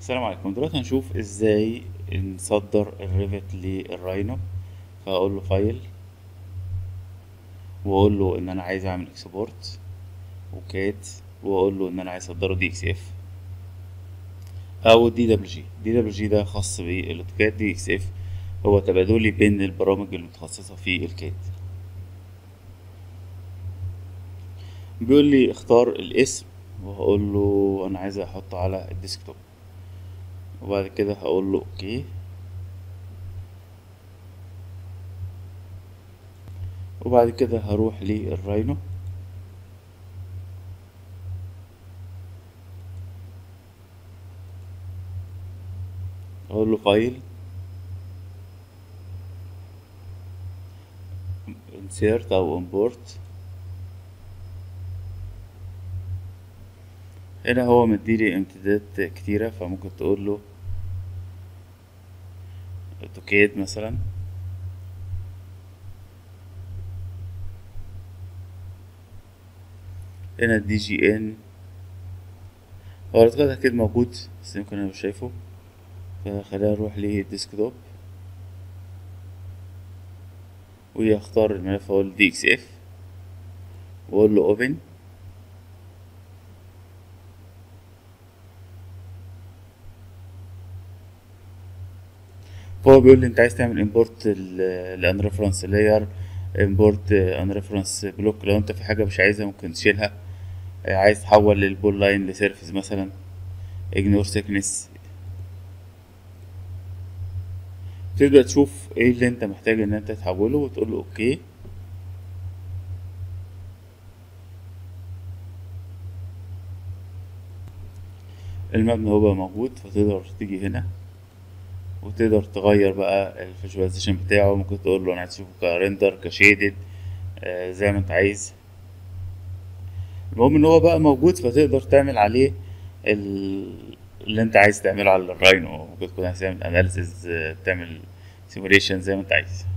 السلام عليكم دلوقتي هنشوف ازاي نصدر الريفت للراينو فاقول له فايل واقول له ان انا عايز اعمل اكسبورت وكات واقول له ان انا عايز اصدره دي اكس اف او دي دبليو جي دي دبليو جي ده خاص بالاوتوكاد دي اكس اف هو تبادلي بين البرامج المتخصصة في الكاد بيقول لي اختار الاسم وهقول له انا عايز احطه على الديسكتوب وبعد كده هقول له اوكي وبعد كده هروح للراينو اقول له فايل insert او import هنا هو مديلي امتدادات كتيرة فممكن تقول له اوتوكاد مثلا هنا دي جي ان هو الاوتوكاد اكيد موجود بس يمكن انا مش شايفه فخلينا نروح للديسكتوب ويختار الملف اقول دي اكس اف واقول له اوبن فهو بيقول لي انت عايز تعمل امبورت لان ريفرنس لاير امبورت ان ريفرنس بلوك لو انت في حاجه مش عايزها ممكن تشيلها عايز تحول للبول لاين لسيرفيس مثلا اجنور سيكنس تبدأ تشوف ايه اللي انت محتاج ان انت تحوله وتقول له اوكي المبنى هو بقى موجود فتقدر تيجي هنا وتقدر تغير بقى الفيجواليزيشن بتاعه ممكن تقول له انا عايز اشوفه كريندر كشيدد آه زي ما انت عايز المهم ان هو بقى موجود فتقدر تعمل عليه اللي انت عايز تعمله على الراينو ممكن تكون عايز تعمل اناليسيز تعمل سيموليشن زي ما انت عايز